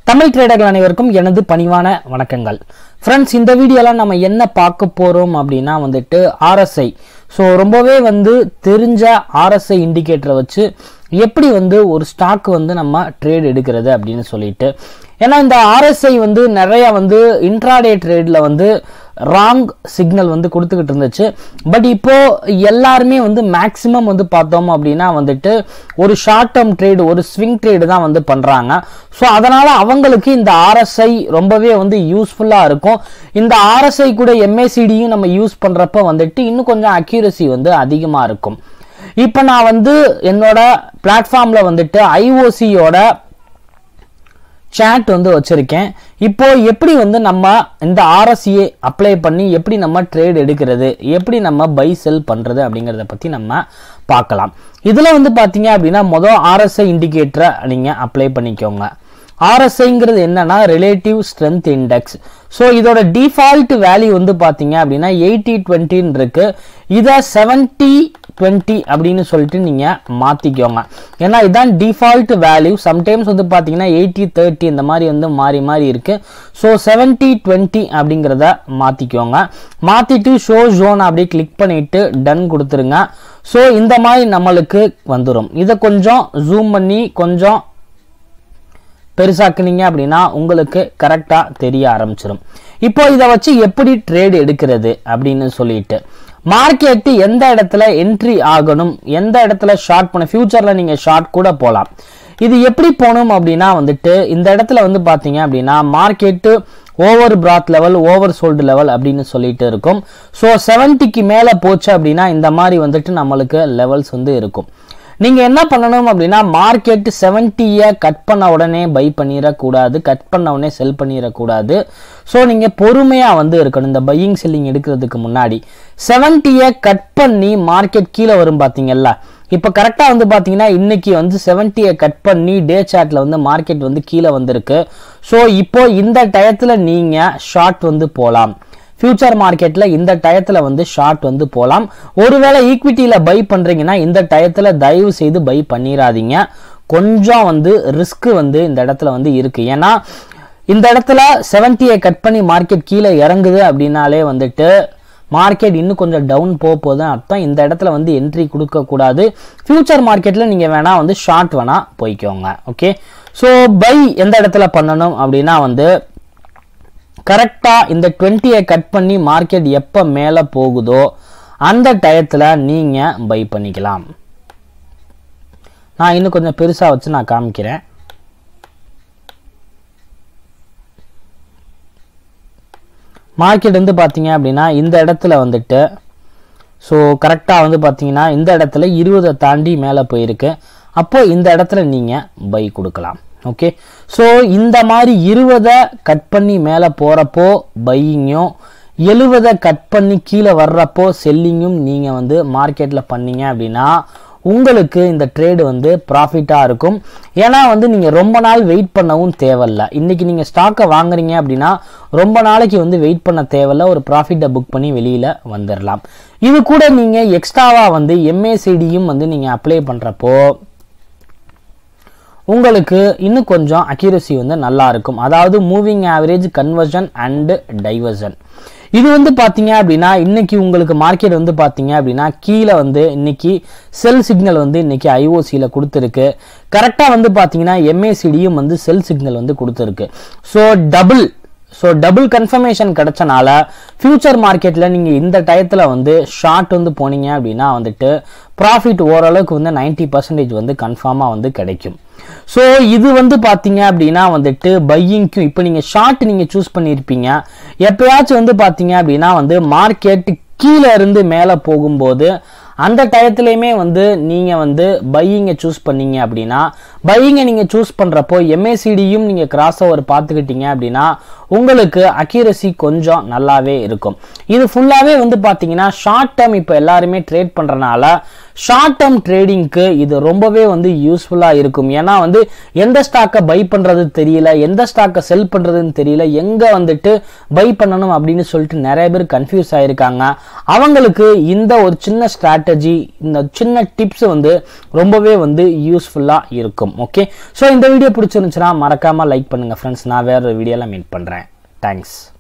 தமிழ் ட்ரேடர்கள் அனைவருக்கும் எனது பணிவான வணக்கங்கள் ஃப்ரெண்ட்ஸ் இந்த வீடியோல நம்ம என்ன பார்க்க போறோம் அப்படின்னா வந்துட்டு ஆர்எஸ்ஐ ஸோ ரொம்பவே வந்து தெரிஞ்ச ஆர்எஸ்ஐ இண்டிகேட்டரை வச்சு எப்படி வந்து ஒரு ஸ்டாக் வந்து நம்ம ட்ரேட் எடுக்கிறது அப்படின்னு சொல்லிட்டு ஏன்னா இந்த ஆர்எஸ்ஐ வந்து நிறைய வந்து இன்ட்ராடே ட்ரேட்ல வந்து ராங் சிக்னல் வந்து கொடுத்துக்கிட்டு இருந்துச்சு பட் இப்போ எல்லாருமே வந்து மேக்சிமம் வந்து பார்த்தோம் அப்படின்னா வந்துட்டு ஒரு ஷார்ட் டேர்ம் ட்ரேடு ஒரு ஸ்விங் ட்ரேடு தான் வந்து பண்றாங்க ஸோ அதனால அவங்களுக்கு இந்த ஆர்எஸ்ஐ ரொம்பவே வந்து யூஸ்ஃபுல்லா இருக்கும் இந்த ஆர்எஸ்ஐ கூட எம்ஏசிடியும் நம்ம யூஸ் பண்றப்ப வந்துட்டு இன்னும் கொஞ்சம் அக்யூரசி வந்து அதிகமா இருக்கும் இப்போ நான் வந்து என்னோட பிளாட்ஃபார்ம்ல வந்துட்டு ஐஓசியோட சேட் வந்து வச்சிருக்கேன் இப்போ எப்படி வந்து நம்ம இந்த ஆர்எஸ்சியை அப்ளை பண்ணி எப்படி நம்ம ட்ரேட் எடுக்கிறது எப்படி நம்ம பை செல் பண்றது அப்படிங்கறத பத்தி நம்ம பார்க்கலாம் இதுல வந்து பாத்தீங்க அப்படின்னா மொதல் ஆர்எஸ்ஐ இண்டிகேட்டரை நீங்க அப்ளை பண்ணிக்கோங்க ஆர்எஸ்ஐங்கிறது என்னன்னா ரிலேட்டிவ் ஸ்ட்ரென்த் இண்டெக்ஸ் ஸோ இதோட டிஃபால்ட் வேல்யூ வந்து பார்த்தீங்க அப்படின்னா எயிட்டி டுவெண்ட்டின்னு இருக்கு இதை செவன்ட்டி டுவெண்ட்டி அப்படின்னு சொல்லிட்டு நீங்கள் மாற்றிக்கோங்க ஏன்னா இதுதான் டிஃபால்ட் வேல்யூ சம்டைம்ஸ் வந்து பார்த்தீங்கன்னா எயிட்டி தேர்ட்டி இந்த மாதிரி வந்து மாறி மாறி இருக்கு ஸோ செவன்ட்டி டுவெண்ட்டி அப்படிங்கிறத மாற்றிக்கோங்க மாற்றிட்டு ஷோ ஜோன் அப்படி கிளிக் பண்ணிட்டு டன் கொடுத்துருங்க ஸோ இந்த மாதிரி நம்மளுக்கு வந்துடும் இதை கொஞ்சம் ஜூம் பண்ணி கொஞ்சம் பெருசாக்குனீங்க அப்படின்னா உங்களுக்கு கரெக்டாக தெரிய ஆரம்பிச்சிடும் இப்போ இதை வச்சு எப்படி ட்ரேட் எடுக்கிறது அப்படின்னு சொல்லிட்டு மார்க்கெட்டு எந்த இடத்துல என்ட்ரி ஆகணும் எந்த இடத்துல ஷார்ட் பண்ண ஃபியூச்சரில் நீங்கள் ஷார்ட் கூட போகலாம் இது எப்படி போகணும் அப்படின்னா வந்துட்டு இந்த இடத்துல வந்து பார்த்தீங்க அப்படின்னா market over bought level over sold level அப்படின்னு சொல்லிட்டு இருக்கும் ஸோ செவன்ட்டிக்கு மேலே போச்சு அப்படின்னா இந்த மாதிரி வந்துட்டு நம்மளுக்கு லெவல்ஸ் வந்து இருக்கும் நீங்க என்ன பண்ணணும் அப்படின்னா மார்க்கெட் செவன்ட்டியை கட் பண்ண உடனே பை பண்ணிடக்கூடாது கட் பண்ண உடனே செல் பண்ணிடக்கூடாது ஸோ நீங்க பொறுமையா வந்து இருக்கணும் இந்த பையிங் செல்லிங் எடுக்கிறதுக்கு முன்னாடி செவன்ட்டியை கட் பண்ணி மார்க்கெட் கீழே வரும் பாத்தீங்கல்ல இப்போ கரெக்டாக வந்து பார்த்தீங்கன்னா இன்னைக்கு வந்து செவன்ட்டியை கட் பண்ணி டே சார்ட்ல வந்து மார்க்கெட் வந்து கீழே வந்திருக்கு ஸோ இப்போ இந்த டயத்தில் நீங்கள் ஷார்ட் வந்து போகலாம் ஃபியூச்சர் மார்க்கெட்டில் இந்த டயத்தில் வந்து ஷார்ட் வந்து போகலாம் ஒருவேளை ஈக்விட்டியில் பை பண்ணுறீங்கன்னா இந்த டயத்தில் தயவு செய்து பை பண்ணிடாதீங்க கொஞ்சம் வந்து ரிஸ்க் வந்து இந்த இடத்துல வந்து இருக்கு ஏன்னா இந்த இடத்துல செவன்ட்டியை கட் பண்ணி மார்க்கெட் கீழே இறங்குது அப்படின்னாலே வந்துட்டு மார்க்கெட் இன்னும் கொஞ்சம் டவுன் போக போதும் அர்த்தம் இந்த இடத்துல வந்து என்ட்ரி கொடுக்க கூடாது ஃபியூச்சர் மார்க்கெட்டில் நீங்கள் வேணா வந்து ஷார்ட் வேணா போய்க்கோங்க ஓகே ஸோ பை எந்த இடத்துல பண்ணணும் அப்படின்னா வந்து கரெக்டாக இந்த டுவெண்ட்டியை கட் பண்ணி மார்க்கெட் எப்போ மேலே போகுதோ அந்த டயத்தில் நீங்கள் பை பண்ணிக்கலாம் நான் இன்னும் கொஞ்சம் பெருசாக வச்சு நான் காமிக்கிறேன் மார்க்கெட் வந்து பார்த்தீங்க அப்படின்னா இந்த இடத்துல வந்துட்டு ஸோ கரெக்டாக வந்து பார்த்தீங்கன்னா இந்த இடத்துல இருபதை தாண்டி மேலே போயிருக்கு அப்போ இந்த இடத்துல நீங்கள் பை கொடுக்கலாம் ஓகே ஸோ இந்த மாதிரி இருபதை கட் பண்ணி மேலே போகிறப்போ பையிங்கும் எழுவதை கட் பண்ணி கீழே வர்றப்போ செல்லிங்கும் நீங்கள் வந்து மார்க்கெட்டில் பண்ணீங்க அப்படின்னா உங்களுக்கு இந்த ட்ரேடு வந்து ப்ராஃபிட்டாக இருக்கும் ஏன்னா வந்து நீங்கள் ரொம்ப நாள் வெயிட் பண்ணவும் தேவையில்ல இன்றைக்கி நீங்கள் ஸ்டாக்கை வாங்குறீங்க அப்படின்னா ரொம்ப நாளைக்கு வந்து வெயிட் பண்ண தேவையில்ல ஒரு ப்ராஃபிட்டை புக் பண்ணி வெளியில் வந்துடலாம் இது கூட நீங்கள் எக்ஸ்ட்ராவாக வந்து எம்ஏசிடியும் வந்து நீங்கள் அப்ளை பண்ணுறப்போ உங்களுக்கு இன்னும் கொஞ்சம் அக்யூரசி வந்து நல்லா இருக்கும் அதாவது moving average conversion and diversion இது வந்து பார்த்தீங்க அப்படின்னா இன்னைக்கு உங்களுக்கு மார்க்கெட் வந்து பார்த்தீங்க அப்படின்னா கீழே வந்து இன்னைக்கு செல் சிக்னல் வந்து இன்னைக்கு ஐஓசியில் கொடுத்துருக்கு கரெக்டாக வந்து பார்த்தீங்கன்னா எம்ஏசிடியும் வந்து செல் சிக்னல் வந்து கொடுத்துருக்கு so double so double confirmation கிடைச்சனால ஃபியூச்சர் மார்க்கெட்டில் நீங்கள் இந்த டயத்தில் வந்து ஷார்ட் வந்து போனீங்க அப்படின்னா வந்துட்டு ப்ராஃபிட் ஓரளவுக்கு வந்து நைன்டி பர்சன்டேஜ் வந்து கன்ஃபார்மாக வந்து கிடைக்கும் ஸோ இது வந்து பார்த்தீங்க அப்படின்னா வந்துட்டு பையிங்க்கும் இப்போ நீங்கள் ஷார்ட் நீங்கள் சூஸ் பண்ணியிருப்பீங்க எப்பயாச்சும் வந்து பார்த்தீங்க அப்படின்னா வந்து மார்க்கெட் கீழே இருந்து மேலே போகும்போது அந்த டயத்துலையுமே வந்து நீங்கள் வந்து பையிங்கை சூஸ் பண்ணீங்க அப்படின்னா பையிங்கை நீங்கள் சூஸ் பண்ணுறப்போ எம்ஏசிடியும் நீங்கள் கிராஸ் ஓவர் பார்த்துக்கிட்டீங்க அப்படின்னா உங்களுக்கு அக்யூரசி கொஞ்சம் நல்லாவே இருக்கும் இது ஃபுல்லாகவே வந்து பார்த்தீங்கன்னா ஷார்ட் டேர்ம் இப்போ எல்லாருமே ட்ரேட் பண்ணுறனால ஷார்ட் டேர்ம் ட்ரேடிங்க்கு இது ரொம்பவே வந்து யூஸ்ஃபுல்லாக இருக்கும் ஏன்னா வந்து எந்த ஸ்டாக்கை பை பண்ணுறது தெரியல எந்த ஸ்டாக்கை செல் பண்ணுறதுன்னு தெரியல எங்கே வந்துட்டு பை பண்ணணும் அப்படின்னு சொல்லிட்டு நிறைய பேர் கன்ஃபியூஸ் ஆயிருக்காங்க அவங்களுக்கு இந்த ஒரு சின்ன ஸ்ட்ராட்டஜி இந்த சின்ன டிப்ஸ் வந்து ரொம்பவே வந்து யூஸ்ஃபுல்லாக இருக்கும் ஓகே ஸோ இந்த வீடியோ பிடிச்சிருந்துச்சுன்னா மறக்காமல் லைக் பண்ணுங்கள் ஃப்ரெண்ட்ஸ் நான் வேறு வீடியோவில் மீட் பண்ணுறேன் தேங்க்ஸ்